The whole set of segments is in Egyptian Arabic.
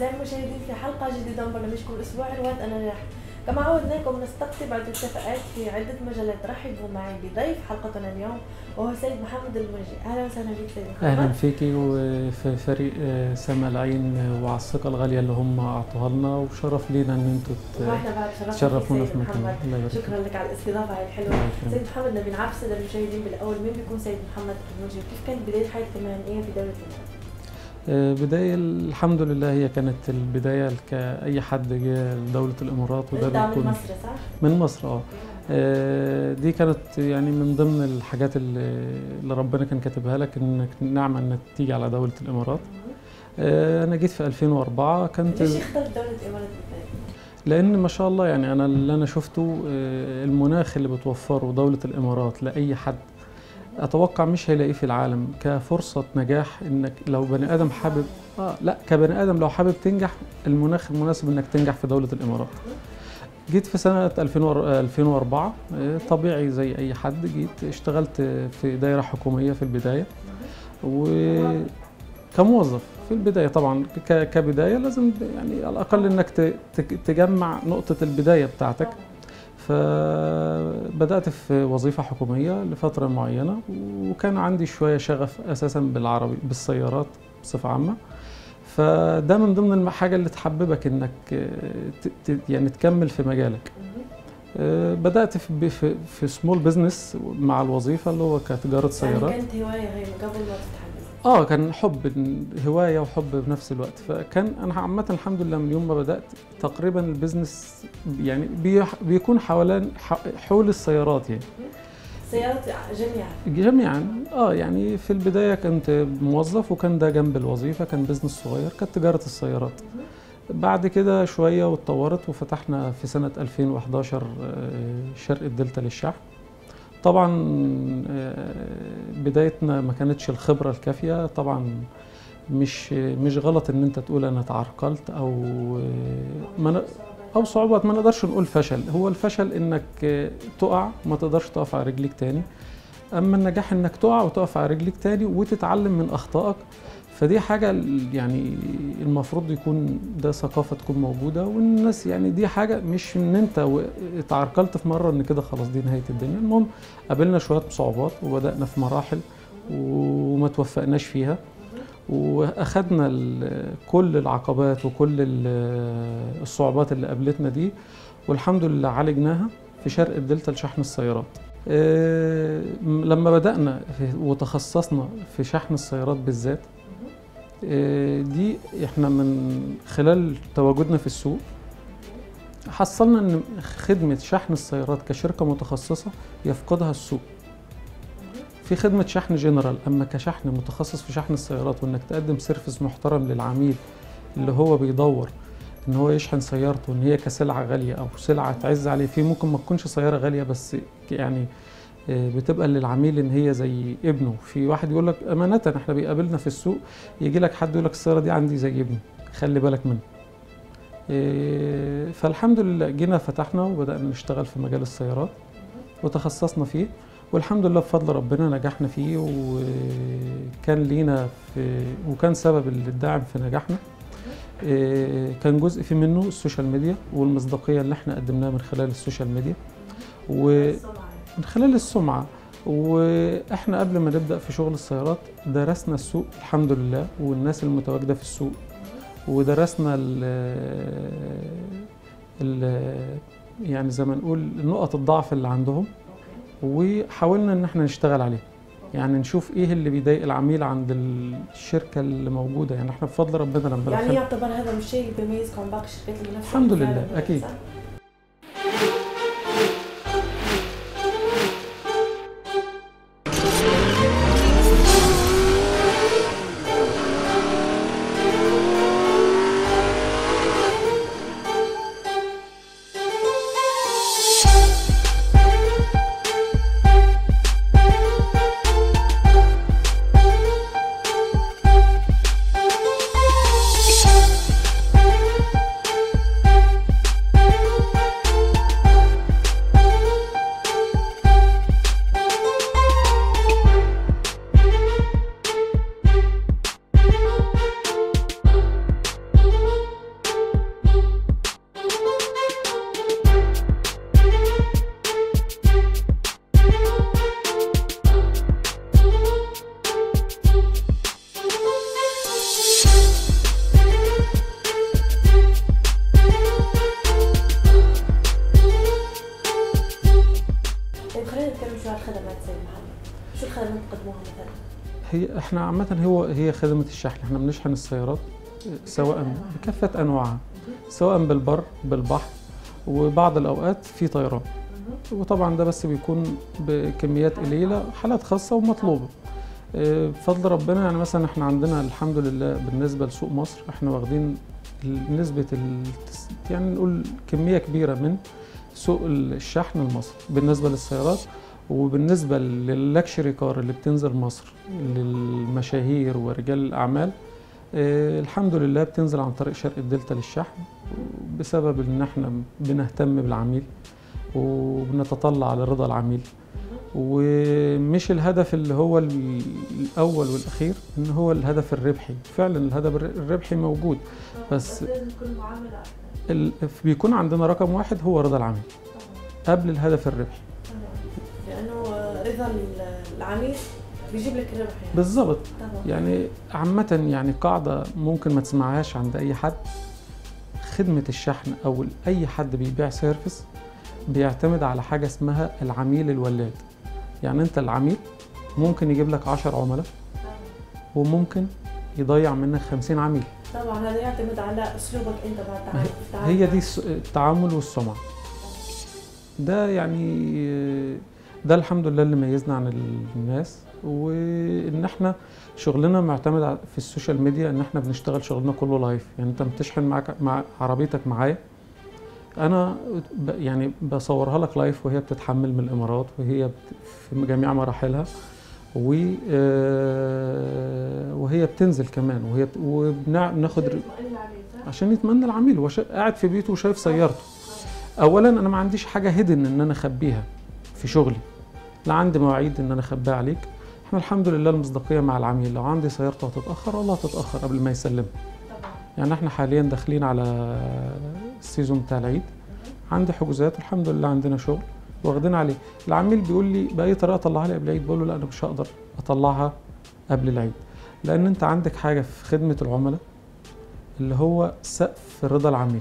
أعزائي المشاهدين في حلقة جديدة من برنامجكم الأسبوعي رواد أنا نجاح كما عودناكم نستقطب عدة كفاءات في عدة مجالات رحبوا معي بضيف حلقتنا اليوم وهو سيد محمد المنجي أهلا وسهلا بك سيد محمد اهلا فيكي وفي فريق آه، سما العين آه، وعلى الثقه الغاليه اللي هم اعطوها لنا وشرف لينا ان انتوا ت- واحنا بعد شرفنا تشرفونا فيك في سيد مكان محمد الله يبارك فيك. شكرا لك على الاستضافة هاي الحلوة الله يكرمك. سيد محمد نبي نعرف السادة المشاهدين بالأول مين بيكون سيد محمد المنجي وكيف كانت بداية حياتك المهنية في دولة الإمارات؟ آه، بداية الحمد لله هي كانت البداية كأي حد جه لدولة الإمارات وده أنت من بيكون مصر صح؟ من مصر اه آه، دي كانت يعني من ضمن الحاجات اللي اللي ربنا كان كاتبها لك انك نعمة انك تيجي على دولة الإمارات آه، أنا جيت في 2004 كانت ليش اخترت دولة الإمارات بالذات؟ لان ما شاء الله يعني انا اللي انا شفته آه، المناخ اللي بتوفره دولة الامارات لاي حد اتوقع مش هيلاقيه في العالم كفرصة نجاح انك لو بني ادم حابب اه لا كبني ادم لو حابب تنجح المناخ المناسب انك تنجح في دولة الامارات جيت في سنة 2004 2004 آه، طبيعي زي أي حد جيت اشتغلت في دايرة حكومية في البداية وكموظف في البداية طبعا ك- كبداية لازم يعني على الأقل إنك ت- ت- تجمع نقطة البداية بتاعتك فبدأت في وظيفة حكومية لفترة معينة وكان عندي شوية شغف أساسا بالعربي بالسيارات بصفة عامة فده من ضمن الحاجة اللي تحببك إنك آه، ت- ت- يعني تكمل في مجالك آه، بدأت في في, في سمول بزنس مع الوظيفة اللي هو كتجارة سيارات يعني كانت هواية هي قبل ما تتحدث اه كان حب هوايه وحب بنفس الوقت فكان انا عامه الحمد لله من يوم ما بدات تقريبا البيزنس يعني بيح- بيكون حوالين ح- حول السيارات يعني سيارات جميعا جميعا اه يعني في البدايه كنت موظف وكان ده جنب الوظيفه كان بيزنس صغير كانت تجاره السيارات بعد كده شويه واتطورت وفتحنا في سنه 2011 آه، شرق الدلتا للشحن طبعا آه، بدايتنا ما كانتش الخبره الكافيه طبعا مش مش غلط ان انت تقول انا تعرقلت او آه، ما ن- او صعوبات ما نقدرش نقول فشل هو الفشل انك آه، تقع ما تقدرش تقف على رجليك تاني اما النجاح انك تقع وتقف على رجليك تاني وتتعلم من اخطائك فدي حاجة ال- يعني المفروض يكون ده ثقافة تكون موجودة والناس يعني دي حاجة مش ان انت و- اتعرقلت في مرة ان كده خلاص دي نهاية الدنيا المهم قابلنا شوية صعوبات وبدأنا في مراحل وما توفقناش فيها واخدنا ال- كل العقبات وكل ال- الصعوبات اللي قابلتنا دي والحمد لله عالجناها في شرق الدلتا لشحن السيارات آه، م- لما بدأنا في- وتخصصنا في شحن السيارات بالذات آه، دي احنا من خلال تواجدنا في السوق حصلنا ان خدمة شحن السيارات كشركة متخصصة يفقدها السوق في خدمة شحن جنرال أما كشحن متخصص في شحن السيارات وإنك تقدم سيرفيس محترم للعميل اللي هو بيدور إن هو يشحن سيارته إن هي كسلعة غالية أو سلعة تعز عليه في ممكن ما تكونش سيارة غالية بس يعني آه، بتبقى للعميل إن هي زي ابنه في واحد يقول لك أمانة إحنا بيقابلنا في السوق يجي لك حد يقول لك السيارة دي عندي زي ابني خلي بالك منها آه، فالحمد لله جينا فتحنا وبدأنا نشتغل في مجال السيارات وتخصصنا فيه والحمد لله بفضل ربنا نجحنا فيه وكان لينا في وكان سبب الداعم في نجاحنا إيه، كان جزء في منه السوشيال ميديا والمصداقيه اللي احنا قدمناها من خلال السوشيال ميديا ومن خلال السمعه واحنا قبل ما نبدا في شغل السيارات درسنا السوق الحمد لله والناس المتواجده في السوق ودرسنا ال ال يعني زي ما نقول نقط الضعف اللي عندهم وحاولنا ان احنا نشتغل عليه يعني نشوف ايه اللي بيضايق العميل عند الشركه اللي موجوده يعني احنا بفضل ربنا لما يعني دخلنا يعتبر هذا مش شيء بيميزكم عن باقي الشركات المنافسة الحمد في لله، العالم، أكيد. صح؟ طيب خلينا نتكلم شوي عن خدمات سيد محمد شو الخدمات اللي بتقدموها مثلا؟ هي احنا عامة هو هي خدمة الشحن احنا بنشحن السيارات سواء بكافة انواعها سواء بالبر بالبحر وبعض الاوقات في طيران وطبعا ده بس بيكون بكميات قليلة حالات خاصة ومطلوبة آه، بفضل ربنا يعني مثلا احنا عندنا الحمد لله بالنسبة لسوق مصر احنا واخدين نسبة التس... يعني نقول كمية كبيرة من سوق الشحن المصري بالنسبة للسيارات وبالنسبة لللكشري كار اللي بتنزل مصر للمشاهير ورجال الأعمال آه، الحمد لله بتنزل عن طريق شرق الدلتا للشحن بسبب ان احنا بنهتم بالعميل وبنتطلع لرضا العميل ومش الهدف اللي هو ال- الاول والاخير ان هو الهدف الربحي فعلا الهدف الر- الربحي موجود بس لازم تكون المعامله احسن ال- بيكون عندنا رقم واحد هو رضا العميل قبل الهدف الربحي لانه رضا ال- العميل بيجيب لك الربح يعني بالظبط طبعا يعني عامة يعني قاعدة ممكن ما تسمعهاش عند أي حد خدمة الشحن أو أي حد بيبيع سيرفيس بيعتمد على حاجة اسمها العميل الولاد يعني أنت العميل ممكن يجيب لك 10 عملاء وممكن يضيع منك 50 عميل طبعا هذا يعتمد على اسلوبك انت مع التعامل التعامل هي مع- دي الس- التعامل والسمعة ده يعني ده الحمد لله اللي ميزنا عن الناس وان احنا شغلنا معتمد على- في السوشيال ميديا ان احنا بنشتغل شغلنا كله لايف يعني انت بتشحن معاك مع عربيتك معايا انا ب يعني بصورها لك لايف وهي بتتحمل من الامارات وهي بت- في جميع مراحلها و آه، وهي بتنزل كمان وهي بت- وبناخد يطمئن العميل صح؟ عشان يتمنى العميل هو شا- قاعد في بيته وشايف سيارته اولا انا ما عنديش حاجه هيدن ان انا اخبيها في شغلي لا عندي مواعيد ان انا اخبيها عليك احنا الحمد لله المصداقيه مع العميل لو عندي سيارته هتتاخر والله هتتاخر قبل ما يسلمها طبعا يعني احنا حاليا داخلين على السيزون بتاع العيد عندي حجوزات الحمد لله عندنا شغل واخدين عليه العميل بيقول لي باي طريقه اطلعها لي قبل العيد بقول له لا انا مش هقدر اطلعها قبل العيد لان انت عندك حاجه في خدمه العملاء اللي هو سقف رضا العميل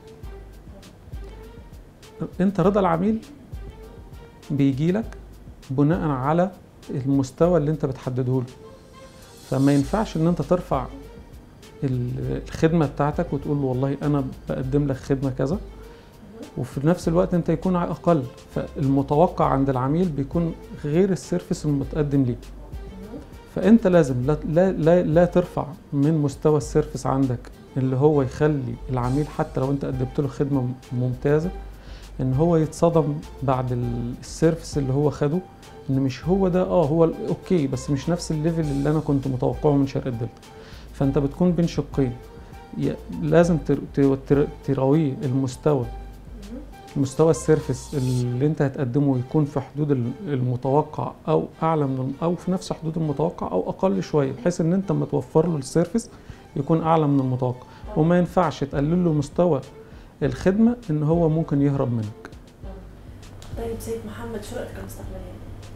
انت رضا العميل بيجي لك بناء على المستوى اللي انت بتحدده له فما ينفعش ان انت ترفع ال- الخدمه بتاعتك وتقول له والله انا بقدم لك خدمه كذا وفي نفس الوقت انت يكون اقل فالمتوقع عند العميل بيكون غير السيرفيس المتقدم ليه فانت لازم لا, لا, لا, لا ترفع من مستوى السيرفيس عندك اللي هو يخلي العميل حتى لو انت قدمت له خدمه ممتازه ان هو يتصدم بعد ال- السيرفيس اللي هو خده ان مش هو ده اه هو ال- اوكي بس مش نفس الليفل اللي انا كنت متوقعه من شرق الدلتا فانت بتكون بين شقين ي- لازم تر- تر- تر- تراويه المستوى مستوى السيرفيس اللي انت هتقدمه يكون في حدود ال- المتوقع او اعلى من الم- او في نفس حدود المتوقع او اقل شويه بحيث ان انت لما توفر له السيرفيس يكون اعلى من المتوقع وما ينفعش تقلل له مستوى الخدمه ان هو ممكن يهرب منك طيب سيد محمد شو رؤيتك المستقبليه؟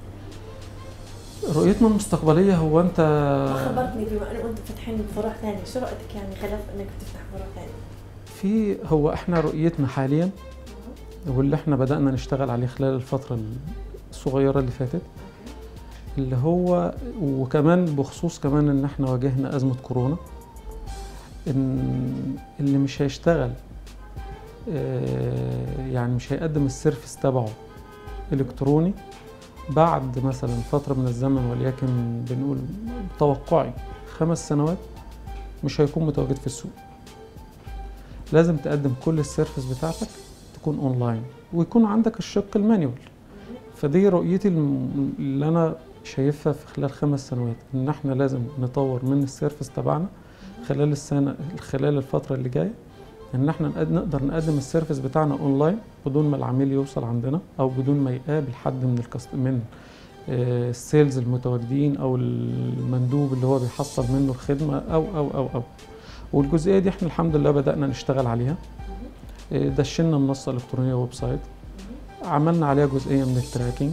رؤيتنا المستقبليه هو انت ما خبرتني بما انه انتم فاتحين فروع ثانيه شو رايك يعني خلاف انك تفتح فروع ثانيه؟ في هو احنا رؤيتنا حاليا واللي احنا بدأنا نشتغل عليه خلال الفترة الصغيرة اللي فاتت اللي هو وكمان بخصوص كمان ان احنا واجهنا أزمة كورونا ان اللي مش هيشتغل آه، يعني مش هيقدم السيرفيس تبعه الكتروني بعد مثلا فترة من الزمن وليكن بنقول توقعي خمس سنوات مش هيكون متواجد في السوق لازم تقدم كل السيرفيس بتاعتك تكون اونلاين ويكون عندك الشق المانيوال فدي رؤيتي الم- اللي انا شايفها في خلال خمس سنوات ان احنا لازم نطور من السيرفيس تبعنا خلال السنه خلال الفتره اللي جايه ان احنا نقد- نقدر نقدم السيرفيس بتاعنا اونلاين بدون ما العميل يوصل عندنا او بدون ما يقابل حد من الكست من آه، السيلز المتواجدين او المندوب اللي هو بيحصل منه الخدمه او او او او والجزئيه دي احنا الحمد لله بدانا نشتغل عليها آه، دشنا منصه الكترونيه ويب سايت عملنا عليها جزئيه من التراكنج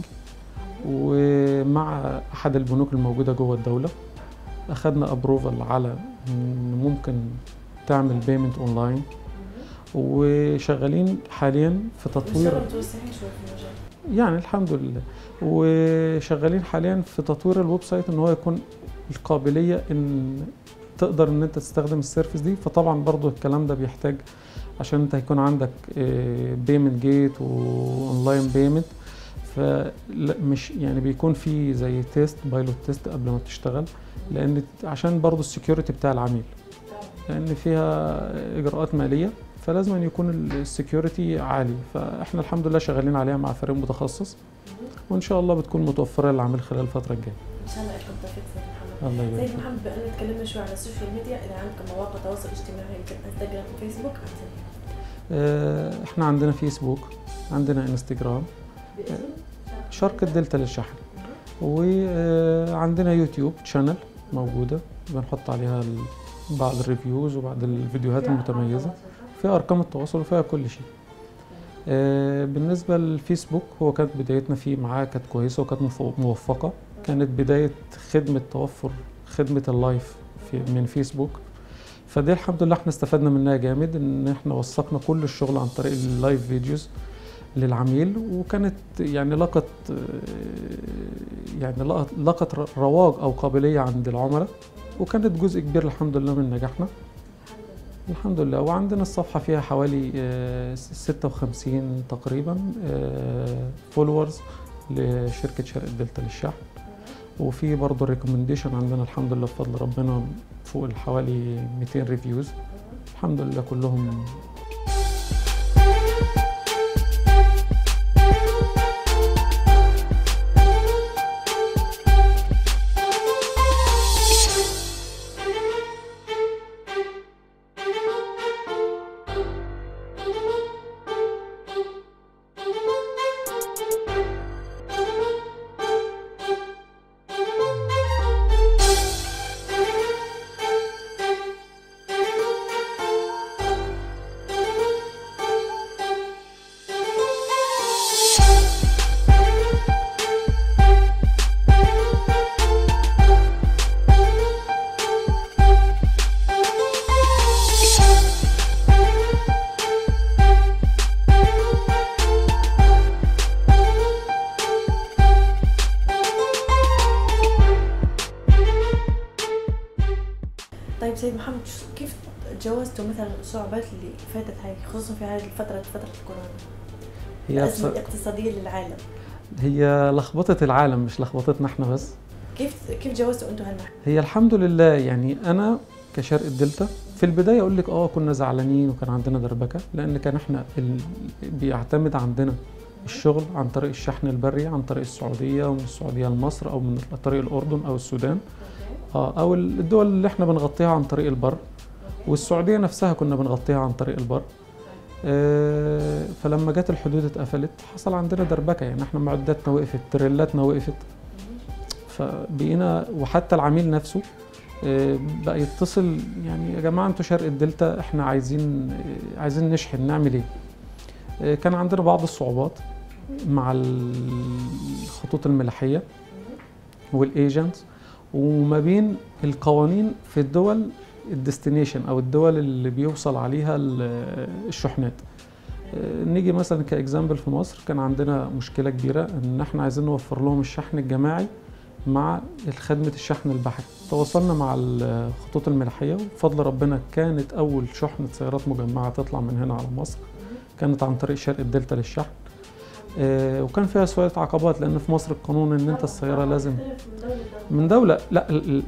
ومع احد البنوك الموجوده جوه الدوله اخذنا ابروفال على ان ممكن تعمل بيمنت اونلاين وشغالين حاليا في ان شاء تطوير الله متوسعين شوي في المجال يعني الحمد لله وشغالين حاليا في تطوير الويب سايت ان هو يكون القابليه ان تقدر ان انت تستخدم السيرفيس دي فطبعا برضو الكلام ده بيحتاج عشان انت هيكون عندك بيمنت جيت واونلاين بيمنت فمش يعني بيكون في زي تيست بايلوت تيست قبل ما تشتغل لان عشان برضو السكيورتي بتاع العميل لان فيها اجراءات ماليه فلازم أن يكون السكيورتي عالي فاحنا الحمد لله شغالين عليها مع فريق متخصص وان شاء الله بتكون متوفره للعميل خلال الفتره الجايه ان شاء الله لكم توفيق سيد محمد الله يبارك سيد محمد بما اننا تكلمنا شوي على السوشيال ميديا اذا عندكم مواقع تواصل اجتماعي مثل انستغرام وفيسبوك عن آه، احنا عندنا فيسبوك عندنا انستجرام شرق الدلتا للشحن وعندنا يوتيوب شانل موجوده بنحط عليها ال- بعض الريفيوز وبعض الفيديوهات المتميزه فيها ارقام التواصل وفيها كل شيء آه، بالنسبه للفيسبوك هو كانت بدايتنا فيه معاه كانت كويسه وكانت مفو- موفقه كانت بدايه خدمه توفر خدمه اللايف في من فيسبوك فدي الحمد لله احنا استفدنا منها جامد ان احنا وثقنا كل الشغل عن طريق اللايف فيديوز للعميل وكانت يعني لقت آه، يعني لقت- لقت ر- رواج او قابليه عند العملاء وكانت جزء كبير الحمد لله من نجاحنا الحمد لله وعندنا الصفحة فيها حوالي آه، 56 تقريبا فولورز لشركة شرق الدلتا للشحن وفي برضه ريكومنديشن عندنا الحمد لله بفضل ربنا فوق حوالي 200 ريفيوز الحمد لله كلهم طيب سيد محمد شو- كيف تجاوزتوا مثلا الصعوبات اللي فاتت هاي خصوصا في هذه الفترة فترة الكورونا هي الأزمة بص- الاقتصادية للعالم هي لخبطت العالم مش لخبطتنا احنا بس كيف كيف جاوزتوا انتم هالمرحلة؟ هي الحمد لله يعني انا كشرق الدلتا في البدايه اقول لك اه كنا زعلانين وكان عندنا دربكه لان كان احنا ال... بيعتمد عندنا الشغل عن طريق الشحن البري عن طريق السعوديه ومن السعوديه لمصر او من طريق الاردن او السودان اه او الدول اللي احنا بنغطيها عن طريق البر والسعوديه نفسها كنا بنغطيها عن طريق البر آه، فلما جت الحدود اتقفلت حصل عندنا دربكه يعني احنا معداتنا وقفت تريلاتنا وقفت فبقينا وحتى العميل نفسه آه، بقى يتصل يعني يا جماعه انتوا شرق الدلتا احنا عايزين آه، عايزين نشحن نعمل ايه؟ آه، كان عندنا بعض الصعوبات مع الخطوط الملاحيه والايجنتس وما بين القوانين في الدول الديستنيشن او الدول اللي بيوصل عليها ال- الشحنات آه، نيجي مثلا كاكزامبل في مصر كان عندنا مشكله كبيره ان احنا عايزين نوفر لهم الشحن الجماعي مع خدمه الشحن البحري تواصلنا مع الخطوط الملاحيه وبفضل ربنا كانت اول شحنه سيارات مجمعه تطلع من هنا على مصر كانت عن طريق شرق الدلتا للشحن آه، وكان فيها شويه عقبات لان في مصر القانون ان انت السياره لازم من دولة لا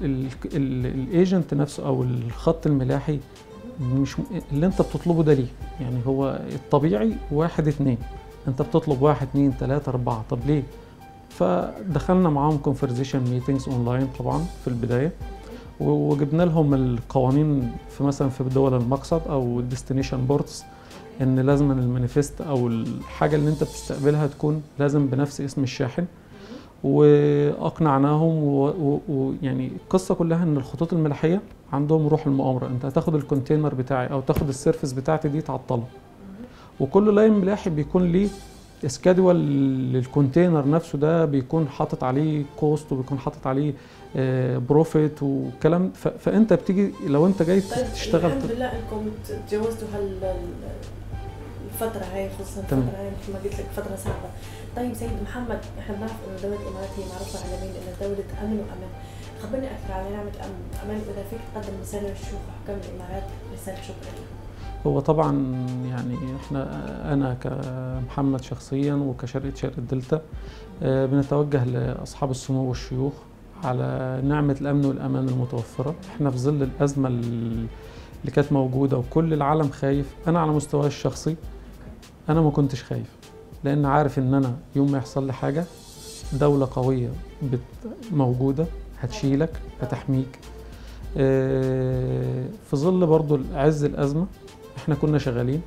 الايجنت نفسه او الخط الملاحي مش م- اللي انت بتطلبه ده ليه يعني هو الطبيعي واحد اتنين انت بتطلب واحد اتنين تلاتة اربعة طب ليه فدخلنا معاهم كونفرزيشن ميتينجز اونلاين طبعا في البداية و- وجبنا لهم القوانين في مثلا في دول المقصد او الديستنيشن بورتس ان لازم المانيفست او الحاجه اللي انت بتستقبلها تكون لازم بنفس اسم الشاحن واقنعناهم ويعني و... و... يعني القصه كلها ان الخطوط الملاحيه عندهم روح المؤامره انت هتاخد الكونتينر بتاعي او تاخد السيرفيس بتاعتي دي تعطله وكل لاين ملاحي بيكون ليه سكادول للكونتينر نفسه ده بيكون حاطط عليه كوست وبيكون حاطط عليه بروفيت وكلام ف... فانت بتيجي لو انت جاي طيب تشتغل الحمد لله انكم تجاوزتوا هال الفترة هاي خصوصا تمام. الفترة هاي مثل ما قلت لك فترة صعبة طيب سيد محمد احنا بنعرف انه دوله الامارات هي معروفه عالميا انها دوله امن وامان خبرني اكثر على نعمه امن امان واذا فيك تقدم رساله للشيوخ وحكام الامارات رساله شكر لهم هو طبعا يعني احنا انا كمحمد شخصيا وكشركه شركه دلتا آه، بنتوجه لاصحاب السمو والشيوخ على نعمه الامن والامان المتوفره احنا في ظل الازمه اللي كانت موجوده وكل العالم خايف انا على مستواي الشخصي انا ما كنتش خايف لان عارف ان انا يوم ما يحصل لي حاجه دوله قويه بت- موجوده هتشيلك هتحميك آه، في ظل برضو عز الازمه احنا كنا شغالين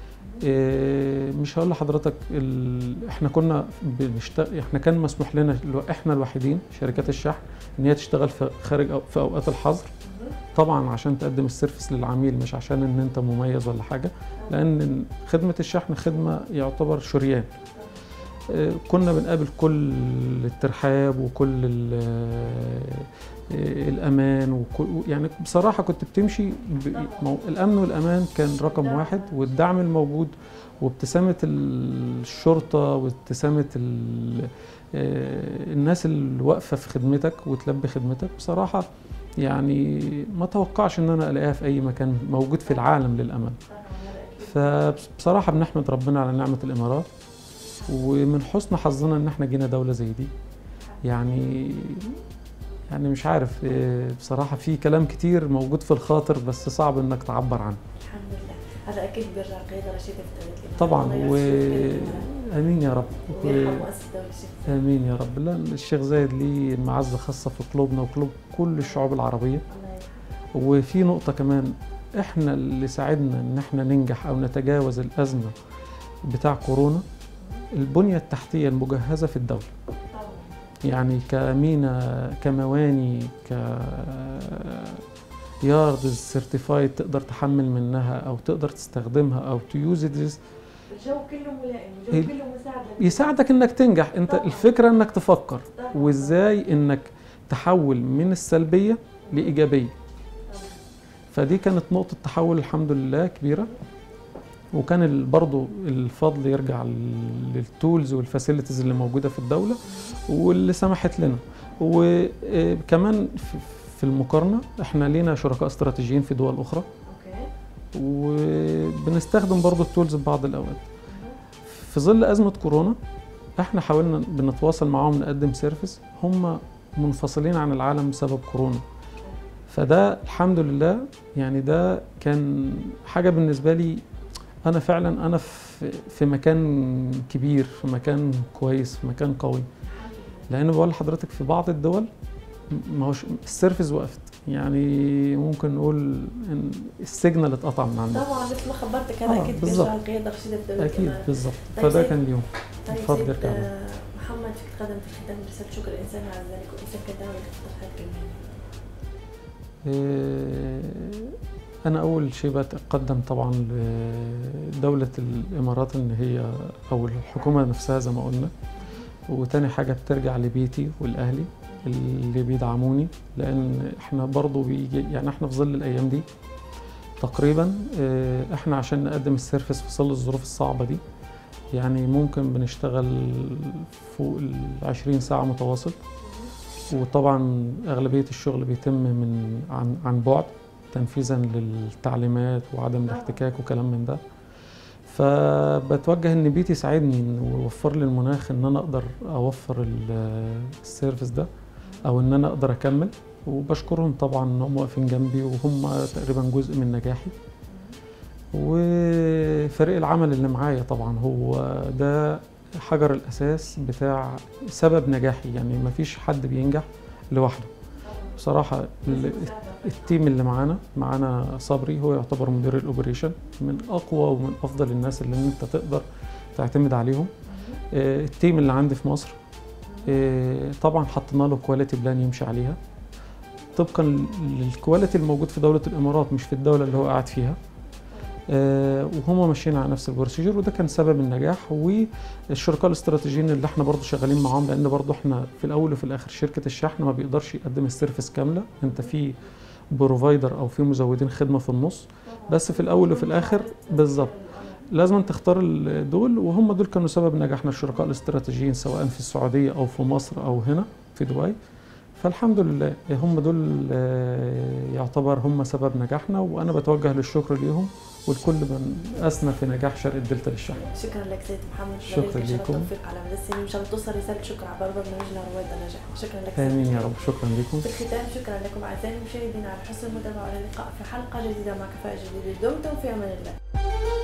آه، مش هقول لحضرتك ال... احنا كنا بنشتغل احنا كان مسموح لنا الو- احنا الوحيدين شركات الشحن ان هي تشتغل في خارج أو في اوقات الحظر طبعا عشان تقدم السيرفيس للعميل مش عشان ان انت مميز ولا حاجه لان خدمه الشحن خدمه يعتبر شريان آه، كنا بنقابل كل الترحاب وكل ال- آه، الامان وكل يعني بصراحه كنت بتمشي ب- مو- الامن والامان كان رقم واحد والدعم الموجود وابتسامه الشرطه وابتسامه ال- آه، الناس اللي واقفه في خدمتك وتلبي خدمتك بصراحه يعني ما توقعش ان انا الاقيها في اي مكان موجود في العالم للامان فبصراحه بنحمد ربنا على نعمه الامارات ومن حسن حظنا ان احنا جينا دوله زي دي يعني يعني مش عارف إيه، بصراحه في كلام كتير موجود في الخاطر بس صعب انك تعبر عنه الحمد لله هذا اكيد بيرجع قياده رشيده في دوله الامارات طبعا الله و يعزك في الإمارات. امين يا رب و... ويرحم مؤسس دوله الشيخ زايد. امين يا رب لا الشيخ زايد ليه معزه خاصه في قلوبنا وقلوب كل الشعوب العربيه الله يرحمه وفي نقطة كمان احنا اللي ساعدنا ان احنا ننجح او نتجاوز الازمة بتاع كورونا البنية التحتية المجهزة في الدولة طبعا يعني كمينا كمواني ك يارد سيرتيفايد تقدر تحمل منها او تقدر تستخدمها او تيوز الجو كله ملائم إيه. الجو كله مساعد يساعدك انك تنجح انت طبعاً. الفكرة انك تفكر طبعاً. وازاي انك تحول من السلبية لإيجابية طبعاً. فدي كانت نقطة تحول الحمد لله كبيرة وكان ال- برضو الفضل يرجع لل- للتولز والفاسيلتيز اللي موجودة في الدولة واللي سمحت لنا وكمان في- في المقارنة احنا لينا شركاء استراتيجيين في دول أخرى اوكي وبنستخدم برضو التولز في بعض الأوقات في ظل أزمة كورونا احنا حاولنا بنتواصل معاهم نقدم سيرفيس هم منفصلين عن العالم بسبب كورونا فده الحمد لله يعني ده كان حاجة بالنسبة لي أنا فعلا أنا في في مكان كبير في مكان كويس في مكان قوي لأن بقول لحضرتك في بعض الدول ما هوش السيرفيس وقفت يعني ممكن نقول إن السيجنال اتقطع من عندنا طبعا مثل ما خبرتك هذا آه، اكيد بالظبط. بيرجع القياده الرشيده في دوله أكيد الامارات بالظبط طيب فده سيد- كان اليوم طيب اتفضل سيد ارجع لي. آه، محمد فيك تقدم في الختام رساله شكر الانسان على ذلك والانسان كدعوه لاختصار هذه الكلمه إيه، أنا أول شيء بتقدم طبعا لدولة الإمارات إن هي أو الحكومة نفسها زي ما قلنا وتاني حاجة بترجع لبيتي والأهلي اللي بيدعموني لأن إحنا برضو بيجي يعني إحنا في ظل الأيام دي تقريبا إيه، إحنا عشان نقدم السيرفيس في ظل الظروف الصعبة دي يعني ممكن بنشتغل فوق العشرين ساعة متواصل وطبعا أغلبية الشغل بيتم من عن عن بعد تنفيذا للتعليمات وعدم الاحتكاك وكلام من ده فبتوجه ان بيتي يساعدني إنه ويوفر لي المناخ ان انا اقدر اوفر ال- السيرفيس ده او ان انا اقدر اكمل وبشكرهم طبعا ان هم واقفين جنبي وهم تقريبا جزء من نجاحي وفريق العمل اللي معايا طبعا هو ده حجر الاساس بتاع سبب نجاحي يعني مفيش حد بينجح لوحده بصراحه ال- التيم اللي معانا معانا صبري هو يعتبر مدير الاوبريشن من اقوى ومن افضل الناس اللي انت تقدر تعتمد عليهم آه، التيم اللي عندي في مصر آه، طبعا حطينا له كواليتي بلان يمشي عليها طبقا للكواليتي الموجود في دوله الامارات مش في الدوله اللي هو قاعد فيها آه، وهم ماشيين على نفس البروسيجر وده كان سبب النجاح والشركاء الاستراتيجيين اللي احنا برضو شغالين معاهم لان برضو احنا في الاول وفي الاخر شركه الشحن ما بيقدرش يقدم السيرفيس كامله انت في بروفايدر او في مزودين خدمه في النص بس في الاول وفي الاخر بالظبط لازم تختار ال- دول وهم دول كانوا سبب نجاحنا الشركاء الاستراتيجيين سواء في السعوديه او في مصر او هنا في دبي فالحمد لله هم دول آه، يعتبر هم سبب نجاحنا وانا بتوجه للشكر ليهم ولكل من اسنى في نجاح شرق الدلتا للشحن شكرا لك سيد محمد شكراً بارك إن شاء الله لكم. التوفيق على مدى السنين وان شاء الله توصل رساله شكر عبر برنامجنا رواد النجاح شكرا لك سيد امين يا رب شكرا لكم في الختام شكرا لكم اعزائي المشاهدين على حسن المتابعه واللقاء في حلقه جديده مع كفاءه جديده دمتم في امان الله